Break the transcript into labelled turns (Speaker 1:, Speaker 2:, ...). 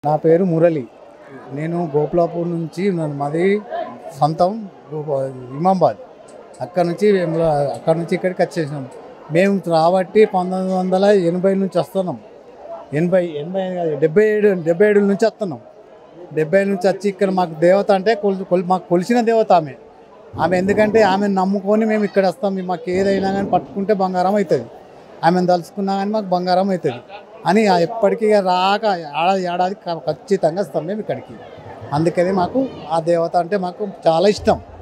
Speaker 1: నా పేరు మురళి నేను గోపులాపూర్ నుంచి నన్ను మాది సొంతం గోప- ఇమాంబాద్ అక్కడ నుంచి వేముల- అక్కడ నుంచి ఇక్కడికి వచ్చేసాం మేము రాబట్టి పంతొమ్మిది వందల ఎనభై నుంచి వస్తున్నాం ఎనభై ఎనభై కాదు, డెబ్బై ఏడు డెబ్బై ఏడు నుంచి వస్తున్నాం డెబ్బై ఏడు నుంచి వచ్చి ఇక్కడ మాకు దేవత అంటే కొల్ కొల్- మాకు కొలిసిన దేవత ఆమె ఆమె ఎందుకంటే ఆమెను నమ్ముకొని మేము ఇక్కడ వస్తాం మాకు ఏదైనా కానీ పట్టుకుంటే బంగారం అవుతుంది ఆమెను తలుచుకున్నా కానీ మాకు బంగారం అవుతుంది అని ఆ ఎప్పటికీ రాక ఏడాది ఏడాది ఖచ్చితంగా వస్తాం మేము ఇక్కడికి అందుకని మాకు ఆ దేవత అంటే మాకు చాలా ఇష్టం